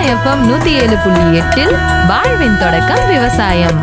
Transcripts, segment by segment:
FM நூத்தி ஏழு புள்ளி எட்டில் வாழ்வின் தொடக்கம் விவசாயம்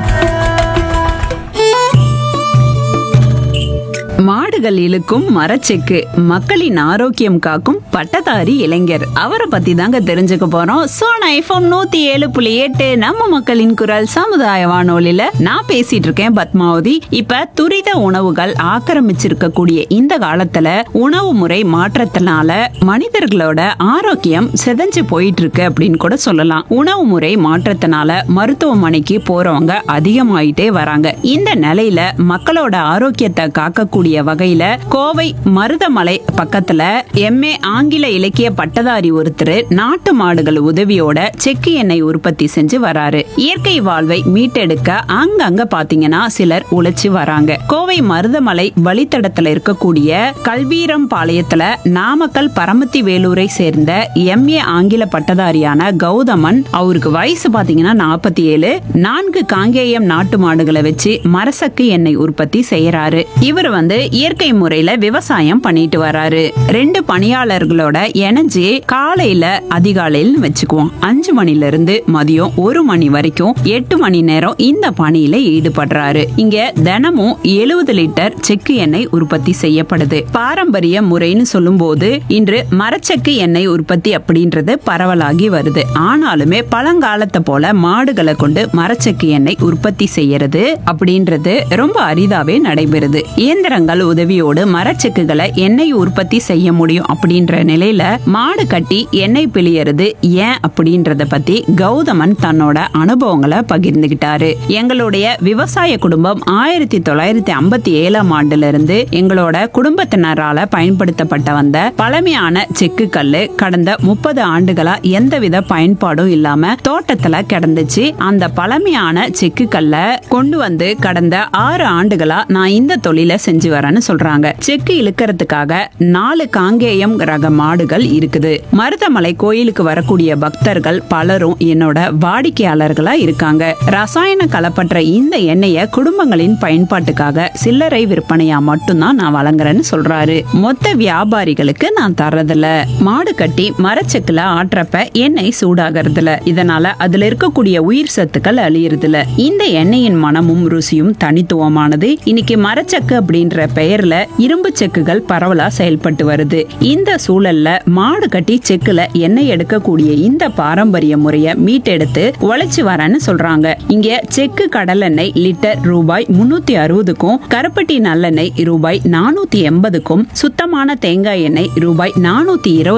மாடுகள் இழுக்கும் மரச்செக்கு மக்களின் ஆரோக்கியம் காக்கும் பட்டதாரி இளைஞர் அவரை பத்தி தாங்க தெரிஞ்சுக்க போறோம் சோனா எஃப்எம் நூத்தி ஏழு புள்ளி எட்டு நம்ம மக்களின் குரல் சமுதாய வானொலியில நான் பேசிட்டு இருக்கேன் பத்மாவதி இப்ப துரித உணவுகள் ஆக்கிரமிச்சிருக்கக்கூடிய இந்த காலத்துல உணவு முறை மாற்றத்தினால மனிதர்களோட ஆரோக்கியம் செதஞ்சு போயிட்டு இருக்கு அப்படின்னு கூட சொல்லலாம் உணவு முறை மாற்றத்தினால மருத்துவமனைக்கு போறவங்க அதிகமாயிட்டே வராங்க இந்த நிலையில மக்களோட ஆரோக்கியத்தை காக்கக்கூடிய வகையில கோவை மருதமலை பக்கத்துல எம்ஏ ஆங்கில இலக்கிய பட்டதாரி ஒருத்தர் நாட்டு மாடுகள் உதவியோட செக்கு எண்ணெய் உற்பத்தி செஞ்சு வராரு இயற்கை வாழ்வை மீட்டெடுக்க அங்கங்க பாத்தீங்கன்னா சிலர் உழைச்சு வராங்க கோவை மருதமலை வழித்தடத்துல இருக்கக்கூடிய கல்வீரம் பாளையத்துல நாமக்கல் பரமத்தி வேலூரை சேர்ந்த எம்ஏ ஆங்கில பட்டதாரியான கௌதமன் அவருக்கு வயசு பாத்தீங்கன்னா நாற்பத்தி ஏழு நான்கு காங்கேயம் நாட்டு மாடுகளை வச்சு மரசக்கு எண்ணெய் உற்பத்தி செய்யறாரு இவர் வந்து இயற்கை முறையில விவசாயம் பண்ணிட்டு வராரு ரெண்டு பணியாளர்களோட இணைஞ்சு காலையில அதிகாலையில் வச்சுக்குவோம் அஞ்சு மணில இருந்து மதியம் ஒரு மணி வரைக்கும் எட்டு மணி நேரம் இந்த பணியில ஈடுபடுறாரு இங்க தினமும் எழுபது லிட்டர் செக்கு எண்ணெய் உற்பத்தி செய்யப்படுது பாரம்பரிய முறைன்னு சொல்லும்போது இன்று மரச்செக்கு எண்ணெய் உற்பத்தி அப்படின்றது பரவலாகி வருது ஆனாலுமே பழங்காலத்தை போல மாடுகளை கொண்டு மரச்செக்கு எண்ணெய் உற்பத்தி செய்யறது அப்படின்றது ரொம்ப அரிதாவே நடைபெறுது இயந்திரங்கள் உதவியோடு மரச்செக்குகளை எண்ணெய் உற்பத்தி செய்ய முடியும் அப்படின்ற நிலையில மாடு கட்டி எண்ணெய் பிழியறது ஏன் அப்படின்றத பத்தி கௌதமன் தன்னோட அனுபவங்களை பகிர்ந்துகிட்டாரு எங்களுடைய விவசாய குடும்பம் ஆயிரத்தி தொள்ளாயிரத்தி ஐம்பத்தி ஏழாம் ஆண்டுல இருந்து எங்களோட குடும்பத்தினரால பயன்படுத்தப்பட்ட வந்த பழமையான செக்கு கல்லு கடந்த முப்பது ஆண்டுகளா எந்தவித பயன்பாடும் இல்லாம தோட்டத்துல கிடந்துச்சு அந்த பழமையான செக்கு கல்ல கொண்டு வந்து கடந்த ஆறு ஆண்டுகளா நான் இந்த தொழிலை செஞ்சு வரேன்னு சொல்றாங்க செக்கு இழுக்கிறதுக்காக நாலு காங்கேயம் ரக மாடுகள் இருக்குது மருதமலை கோயிலுக்கு வரக்கூடிய பக்தர்கள் பலரும் என்னோட வாடிக்கையாளர்களா இருக்காங்க ரசாயன கலப்பற்ற இந்த எண்ணெயை குடும்பங்களின் பயன்பாட்டுக்காக சில்லறை விற்பனையா மட்டும்தான் நான் வழங்குறேன்னு சொல்றாரு மொத்த வியாபாரிகளுக்கு நான் தர்றதில்ல மாடு கட்டி மரச்செக்குல ஆட்டுறப்ப எண்ணெய் சூடாகிறதுல இதனால அதுல இருக்கக்கூடிய உயிர் சத்துக்கள் அழியறதுல இந்த எண்ணெயின் மனமும் ருசியும் தனித்துவமானது இன்னைக்கு மரச்செக்கு அப்படின்ற பெயர்ல இரும்பு செக்குகள் பரவலா செயல்பட்டு வருது இந்த சூழல்ல மாடு கட்டி செக்குல எண்ணெய் எடுக்கக்கூடிய இந்த பாரம்பரிய முறைய மீட்டெடுத்து உழைச்சு வரேன்னு சொல்றாங்க இங்க செக்கு கடலெண்ணெய் லிட்டர் ரூபாய் முன்னூத்தி அறுபதுக்கும் கருப்பட்டி நல்லெண்ணெய் ரூபாய் நானூத்தி எண்பதுக்கும் சுத்தமான தேங்காய் எண்ணெய் ரூபாய் நானூத்தி இருபது